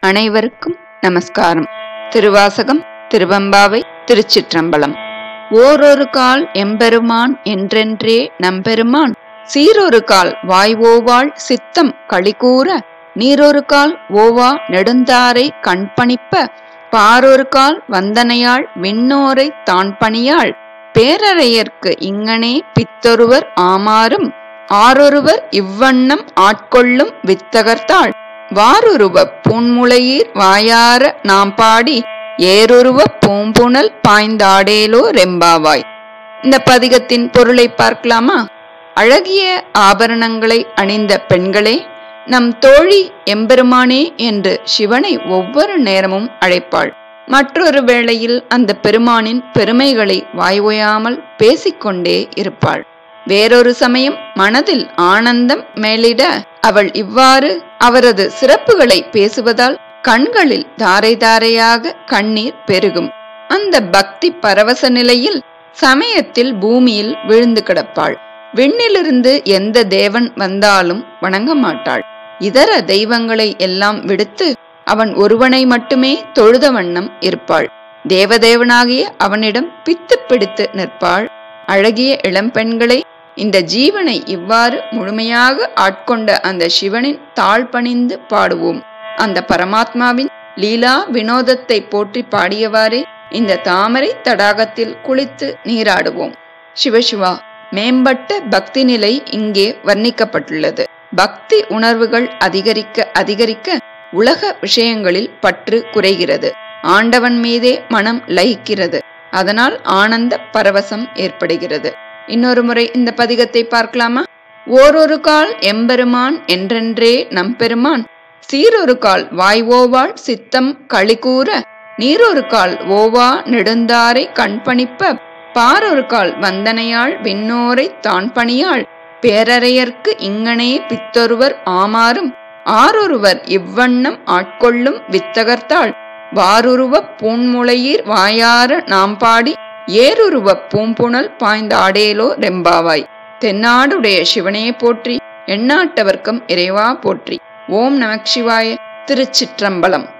அனைவருக்கும் நமஸ்காரம் திருவாசகம் திருவம்பாவை திருச்சிற்றம்பலம் ஓரொரு கால் எம்பெருமான் என்றென்றே நம்பெருமான் சீரொரு கால் வாய்வோவாள் சித்தம் களிகூற நீரொரு கால் ஓவா நெடுந்தாரை கண்பணிப்ப பாரொரு கால் வந்தனையாள் விண்ணோரை தான் பணியாள் பேரறையர்க்கு இங்கனே பித்தொருவர் ஆமாறும் ஆரொருவர் இவ்வண்ணம் ஆட்கொள்ளும் வித்தகர்த்தாள் வாருருவ பூன்முளையீர் வாயார நாம் பாடி ஏருருவ பூம்புணல் பாய்ந்தாடேலோ ரெம்பாவாய் இந்த பதிகத்தின் பொருளை பார்க்கலாமா அழகிய ஆபரணங்களை அணிந்த பெண்களே நம் தோழி எம்பெருமானே என்று சிவனை ஒவ்வொரு நேரமும் அழைப்பாள் மற்றொரு வேளையில் அந்த பெருமானின் பெருமைகளை வாய்வோயாமல் பேசிக்கொண்டே இருப்பாள் வேறொரு சமயம் மனதில் ஆனந்தம் மேலிட அவள் இவ்வாறு அவரது சிறப்புகளை பேசுவதால் கண்களில் தாரை தாரையாக கண்ணீர் பெருகும் அந்த பக்தி பரவச நிலையில் சமயத்தில் பூமியில் விழுந்து கிடப்பாள் விண்ணிலிருந்து எந்த தேவன் வந்தாலும் வணங்க மாட்டாள் இதர தெய்வங்களை எல்லாம் விடுத்து அவன் ஒருவனை மட்டுமே தொழுத வண்ணம் இருப்பாள் தேவதேவனாகிய அவனிடம் பித்து பிடித்து நிற்பாள் அழகிய இளம்பெண்களை இந்த ஜீவனை இவ்வாறு முழுமையாக ஆட்கொண்ட அந்த சிவனின் தாழ் பணிந்து பாடுவோம் அந்த பரமாத்மாவின் லீலா வினோதத்தை போற்றி பாடியவாறே இந்த தாமரை தடாகத்தில் குளித்து நீராடுவோம் சிவசிவா மேம்பட்ட பக்தி நிலை இங்கே வர்ணிக்கப்பட்டுள்ளது பக்தி உணர்வுகள் அதிகரிக்க அதிகரிக்க உலக விஷயங்களில் பற்று குறைகிறது ஆண்டவன் மீதே மனம் லயிக்கிறது அதனால் ஆனந்த பரவசம் ஏற்படுகிறது இன்னொரு முறை இந்த பதிகத்தை பார்க்கலாமா ஓரொரு கால் எம்பெருமான் என்றென்றே நம்பெருமான் சீரொரு கால் வாய்வோவாள் சித்தம் களிகூற நீரொரு கால் ஓவா நெடுந்தாரை கண்பணிப்ப பாரொரு கால் வந்தனையாள் விண்ணோரை தான் பணியாள் பேரறையர்க்கு இங்கனே பித்தொருவர் ஆமாறும் ஆரொருவர் இவ்வண்ணம் ஆட்கொள்ளும் வித்தகர்த்தாள் வாருருவ பூன்முளையீர் வாயார நாம் பாடி ஏருருவ பூம்புணல் பாய்ந்தாடேலோ ரெம்பாவாய் தென்னாடுடைய சிவனே போற்றி எண்ணாட்டவர்க்கம் இறைவா போற்றி ஓம் நமக் சிவாய திருச்சிற்றம்பலம்